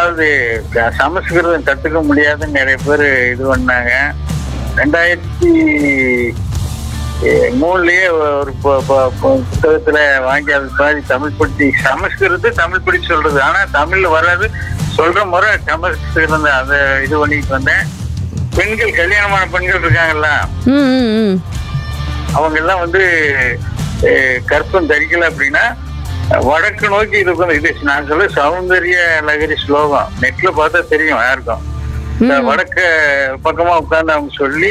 அதாவது க- சமஸ்கிருதம் கத்துக்க முடியாதுன்னு நிறைய பேர் இது பண்ணாங்க ரெண்டாயிரத்தி அஹ், மூணுலயே ஒரு பு- பு- பு- புத்தகத்துல வாங்கி அது மாதிரி தமிழ் படிச்சு சமஸ்கிருதத்தை தமிழ் படிச்சு சொல்றது ஆனா தமிழ்ல வராது சொல்ற முறை சமஸ்கிருதம் தான். அதை இது பண்ணிட்டு வந்தேன் பெண்கள் கல்யாணமான பெண்கள் இருக்காங்கல்ல ம் ம் ம் அவங்க எல்லாம் வந்து அஹ், கற்பம் தரிக்கல அப்படின்னா வடக்கு நோக்கி இது உட்காந்து இது நான் சொல்ல சௌந்தரிய லகரி ஸ்லோகம் நெட்ல பார்த்தா தெரியும் யாருக்கும் இந்த வடக்க பக்கமா உட்கார்ந்து அவங்க சொல்லி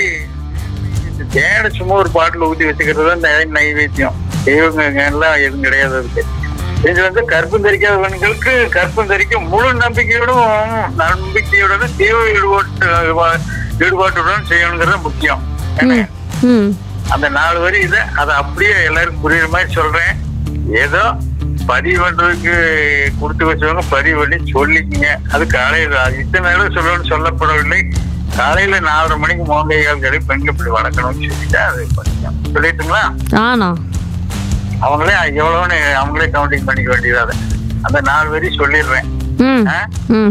தேனை சும்மா ஒரு பாட்டில் ஊத்தி வச்சுக்கிறது தான் நை- நைவேத்தியம் தெய்வங்க எல்லாம் எதுவும் கிடையாது அதுக்கு இது வந்து கற்பம் தரிக்காத பெண்களுக்கு கற்பம் தரிக்க முழு நம்பிக்கையோடும் நம்பிக்கையுடன் தெய்வ ஈடுபாட்டு ஈடுபாட்டுடன் செய்யணுங்கிறது முக்கியம் என்ன? ம் அந்த நாலு வரி இதை அதை அப்படியே எல்லாருக்கும் புரியுற மாதிரி சொல்றேன் ஏதோ பதிவு பண்றதுக்கு கொடுத்து வச்சவங்க பதிவு பண்ணி சொல்லிக்கங்க அது காலையில் அது இத்தனை நேரம் சொல்லணும்னு சொல்லப்படவில்லை காலையில நாலரை மணிக்கு மோங்கை கால் கடை பெண்கள் இப்படி வளர்க்கணும்னு சொல்லிட்டு அது பண்ணிக்கலாம் சொல்லிட்டுங்களா ஆண்ணா அவங்களே எவ்வளோன்னு அவங்களே கவுண்டிங் பண்ணிக்க வேண்டியது அதை அந்த நாலு வரி சொல்லிடுறேன் ம் ஆ? ம்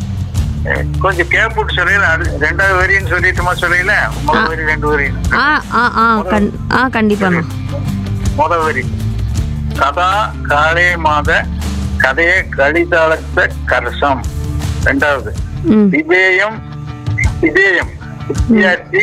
அஹ் கொஞ்சம் கேப் விட்டு சொல்லல ரெண்டாவது வரின்னு சொல்லிட்டுமா சொல்லல முதல் வரி ரெண்டு வரி ஆ ஆ ஆ கண் ஆ கண்டிப்பாண்ணா முதல் வரி கதா காலே மாத கதையே கலிதாளத்த கரசம் ரெண்டாவது ம் விதேயம் விதேயம் வித்தியார்த்தி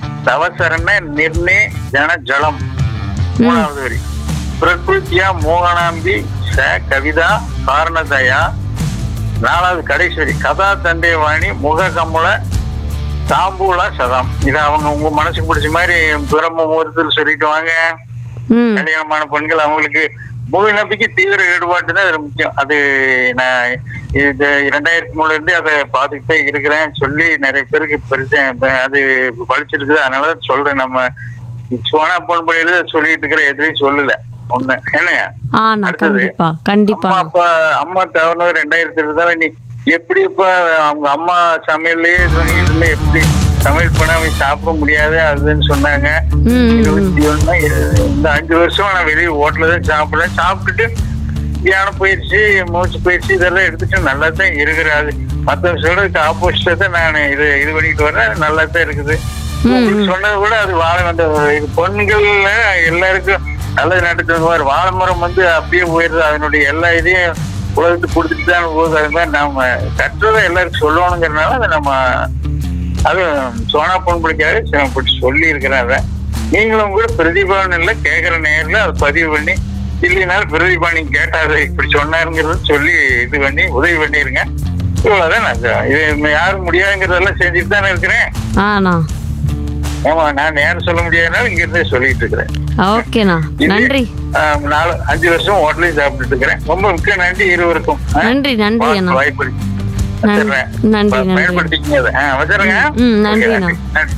தவசரண நிர்ணே ஜன ஜலம் மூணாவது வரி பிரகிருத்தியா மோகனாம்பி ச கவிதா காரணதயா நாலாவது கடைசி வரி கதா தண்டேவாணி முக கமுல தாம்பூல சதம் இது அவங்க உங்க மனசுக்கு பிடிச்ச மாதிரி பிரம்ம முகூர்த்தத்தில் சொல்லிட்டு வாங்க ம் கல்யாணமான பெண்கள் அவங்களுக்கு முழு நம்பிக்கை தீவிர ஈடுபாடு தான் அது முக்கியம் அது நான் இது இரண்டாயிரத்தி மூணுல இருந்து அதை பார்த்துக்கிட்டே இருக்கிறேன் சொல்லி நிறைய பேருக்கு பெருசேன் அது படிச்சிருக்குது அதனாலதான் சொல்றேன் நம்ம சோனா பொன்படியில சொல்லிட்டு இருக்கிற எதுவும் சொல்லல ஒண்ணு என்ன ஆண்ணா அடுத்தது. கண்டிப்பா கண்டிப்பா அம்மா அப்பா அம்மா தவறுனது ரெண்டாயிரத்தி இருபதால நீ எப்படி இப்ப அவங்க அம்மா சமையல்லயே இதுல எப்படி சமையல் பண்ணாம சாப்பிட முடியாது அதுன்னு சொன்னாங்க ம் ம், ம் இருபத்தி ஒண்ணு இந்த அஞ்சு வருஷம் நான் வெளியே ஹோட்டல்ல தான் சாப்பிடுறேன் சாப்பிட்டுட்டு தியான பயிற்சி மூச்சு பயிற்சி இதெல்லாம் எடுத்துட்டு நல்லா தான் இருக்கிறாரு மத்த சொல்றதுக்கு ஆப்போசிட்டா தான் நான் இது இது பண்ணிட்டு வரேன் நல்லா தான் இருக்குது உங்களுக்கு சொன்னது கூட அது வாழை வந்த இது பொண்கள்ல எல்லாருக்கும் நல்லது நடத்துவார் வாழை மரம் வந்து அப்படியே போயிருது அதனுடைய எல்லா இதையும் உலகத்துக்கு கொடுத்துட்டு தான் போகுது அது மாதிரி நாம கற்றதை எல்லாருக்கும் சொல்லணுங்கிறதுனால அதை நம்ம அது சோனா பொன்படிக்காக சிரமப்பட்டு சொல்லி இருக்கிறாங்க நீங்களும் கூட பிரதிபலன் இல்லை கேட்கிற நேரில் அதை பதிவு பண்ணி இல்லைனாலும் பிரதிபா நீங்க கேட்டாரு இப்படி சொன்னாருங்கிறத சொல்லி இது பண்ணி உதவி பண்ணிருங்க இவ்வளவுதான் நான் சொ- இது யாரும் முடியாதுங்கிறதெல்லாம் செஞ்சுட்டு தானே இருக்கிறேன் ஆண்ணா ஆமா நான் நேரம் சொல்ல முடியாதனால இங்க இருந்தே சொல்லிட்டு இருக்கிறேன் ஓகேண்ணா இது, நன்றி ஆஹ், நாலு அஞ்சு வருஷம் ஹோட்டலையும் சாப்பிட்டுட்டு இருக்கிறேன் ரொம்ப மிக்க நன்றி இருவருக்கும் ஆ? நன்றி நன்றி அண்ணா வாய்ப்பு நன்றி, வச்சிடுறேன். நன்றி, நன்றி. பயன்படுத்திக்கங்க அதை. ஆ, வச்சிடுறேங்க ம், நன்றி, ஓகே, அண்ணா. நன்றி.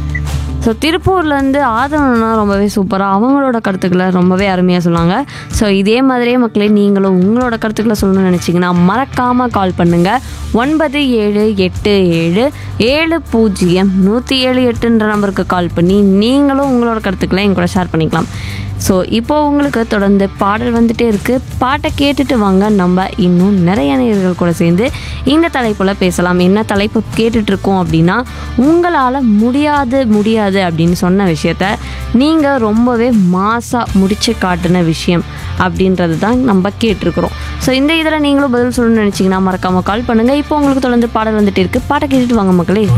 ஸோ திருப்பூர்லேருந்து ஆதவனா ரொம்பவே சூப்பராக அவங்களோட கருத்துக்களை ரொம்பவே அருமையாக சொன்னாங்க ஸோ இதே மாதிரியே மக்களே நீங்களும் உங்களோட கருத்துக்களை சொல்லணும்னு நினச்சிங்கன்னா மறக்காமல் கால் பண்ணுங்கள் ஒன்பது ஏழு எட்டு ஏழு ஏழு பூஜ்ஜியம் நூற்றி ஏழு எட்டுன்ற நம்பருக்கு கால் பண்ணி நீங்களும் உங்களோட கருத்துக்களை என் கூட ஷேர் பண்ணிக்கலாம் ஸோ இப்போ உங்களுக்கு தொடர்ந்து பாடல் வந்துட்டே இருக்குது பாட்டை கேட்டுட்டு வாங்க நம்ம இன்னும் நிறைய நேயர்கள் கூட சேர்ந்து இந்த தலைப்பில் பேசலாம் என்ன தலைப்பு கேட்டுட்டு இருக்கோம் அப்படின்னா உங்களால் முடியாது முடியாது அப்படின்னு சொன்ன விஷயத்த நீங்கள் ரொம்பவே மாசாக முடிச்சு காட்டின விஷயம் அப்படின்றது தான் நம்ம கேட்டிருக்கிறோம் ஸோ இந்த இதில் நீங்களும் பதில் சொல்லணும்னு நினச்சிங்கன்னா மறக்காமல் கால் பண்ணுங்கள் இப்போ உங்களுக்கு தொடர்ந்து பாடல் வந்துட்டு இருக்குது பாட்டை கேட்டுட்டு வாங்க மக்களே